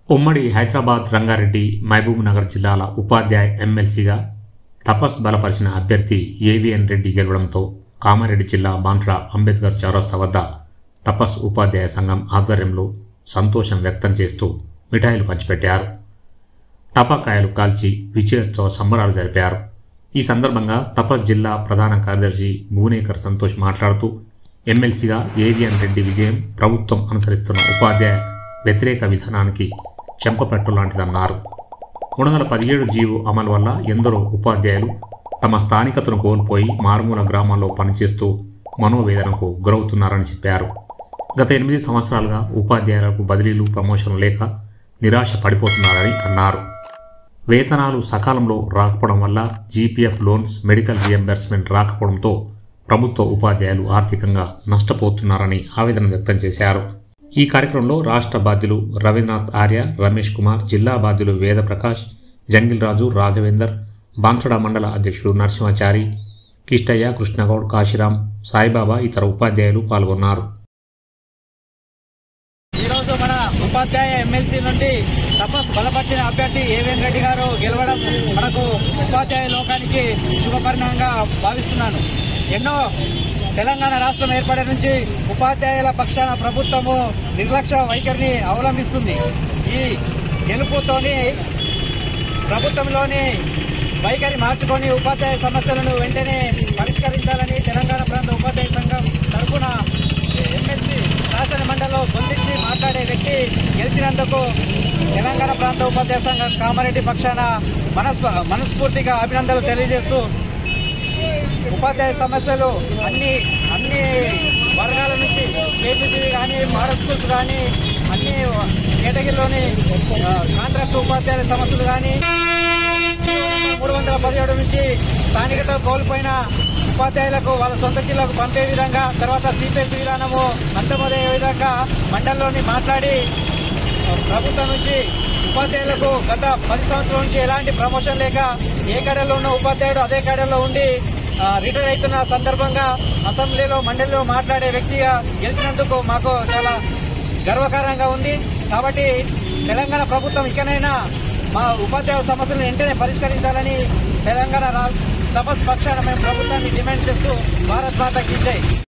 ఉమ్మడి హైదరాబాద్ రంగారెడ్డి మహబూబ్ నగర్ జిల్లాల ఉపాధ్యాయ ఎమ్మెల్సీగా తపస్ బలపరిచిన అభ్యర్థి ఏవిఎన్ రెడ్డి గెలవడంతో కామారెడ్డి జిల్లా బాంట్రా అంబేద్కర్ చౌరస్తా వద్ద తపస్ ఉపాధ్యాయ సంఘం ఆధ్వర్యంలో సంతోషం వ్యక్తం చేస్తూ మిఠాయిలు పంచిపెట్టారు టపాకాయలు కాల్చి విజయోత్సవ సంబరాలు జరిపారు ఈ సందర్భంగా తపస్ జిల్లా ప్రధాన కార్యదర్శి భువనేకర్ సంతోష్ మాట్లాడుతూ ఎమ్మెల్సీగా ఏవిఎన్ రెడ్డి విజయం ప్రభుత్వం అనుసరిస్తున్న ఉపాధ్యాయ వ్యతిరేక విధానానికి చెంపపెట్టు లాంటిదన్నారు మూడు వందల పదిహేడు జీవో అమలు వల్ల ఎందరో ఉపాధ్యాయులు తమ స్థానికతను కోల్పోయి మారుమూల గ్రామాల్లో పనిచేస్తూ మనోవేదనకు గురవుతున్నారని చెప్పారు గత ఎనిమిది సంవత్సరాలుగా ఉపాధ్యాయులకు బదిలీలు ప్రమోషన్లు లేక నిరాశ పడిపోతున్నారని అన్నారు వేతనాలు సకాలంలో రాకపోవడం వల్ల జీపీఎఫ్ లోన్స్ మెడికల్ రియంబర్స్మెంట్ రాకపోవడంతో ప్రభుత్వ ఉపాధ్యాయులు ఆర్థికంగా నష్టపోతున్నారని ఆవేదన వ్యక్తం చేశారు ఈ కార్యక్రమంలో రాష్ట్ర బాధ్యులు రవీంద్రనాథ్ ఆర్య రమేష్ కుమార్ జిల్లా బాధ్యులు వేదప్రకాష్ జంగిల్ రాజు రాఘవేందర్ బాన్సడ మండల అధ్యక్షుడు నరసింహాచారి కిష్టయ్య కృష్ణగౌడ్ కాశీరాం సాయిబాబా ఇతర ఉపాధ్యాయులు పాల్గొన్నారు ఈరోజు మన ఉపాధ్యాయ ఎమ్మెల్సీ నుండి తపస్ బలపరిచిన అభ్యర్థి ఏవేన్ రెడ్డి గారు గెలవడం మనకు ఉపాధ్యాయ లోకానికి శుభపరిణామంగా భావిస్తున్నాను ఎన్నో తెలంగాణ రాష్ట్రం ఏర్పడే నుంచి ఉపాధ్యాయుల పక్షాన ప్రభుత్వము నిర్లక్ష్య వైఖరిని అవలంబిస్తుంది ఈ గెలుపుతోని ప్రభుత్వంలోని వైఖరి మార్చుకొని ఉపాధ్యాయ సమస్యలను వెంటనే పరిష్కరించాలని తెలంగాణ ప్రాంత ఉపాధ్యాయ సంఘం తరఫున ఎమ్మెల్సీ శాసన మండలిలో పొందించి మాట్లాడే వ్యక్తి గెలిచినందుకు తెలంగాణ ప్రాంత ఉపాధ్యాయ సంఘం కామారెడ్డి పక్షాన మనస్ఫ మనస్ఫూర్తిగా అభినందనలు తెలియజేస్తూ ఉపాధ్యాయ సమస్యలు అన్ని అన్ని వర్గాల నుంచి కేజీబీ కానీ మోడల్ స్కూల్స్ కానీ అన్ని కేటగిరీలోని ఆ, కాంట్రాక్ట్ ఉపాధ్యాయుల సమస్యలు కానీ మూడు వందల పదిహేడు నుంచి స్థానికత కోల్పోయిన ఉపాధ్యాయులకు వాళ్ళ సొంత జిల్లాకు పంపే విధంగా తర్వాత సిపిఎస్ విధానము అంతమోదయ్యే విధంగా మండలిలోని మాట్లాడి ప్రభుత్వం నుంచి ఉపాధ్యాయులకు గత పది సంవత్సరాల నుంచి ఎలాంటి ప్రమోషన్ లేక ఏ కడలో ఉన్న ఉపాధ్యాయుడు అదే కడలో ఉండి ఆ, రిటైర్ అవుతున్న సందర్భంగా అసెంబ్లీలో మండలిలో మాట్లాడే వ్యక్తిగా గెలిచినందుకు మాకు చాలా గర్వకారణంగా ఉంది కాబట్టి తెలంగాణ ప్రభుత్వం ఇకనైనా మా ఉపాధ్యాయుల సమస్యలను వెంటనే పరిష్కరించాలని తెలంగాణ రా- తపస్ పక్షాన మేము ప్రభుత్వాన్ని డిమాండ్ చేస్తూ భారత్ మాత కీ జై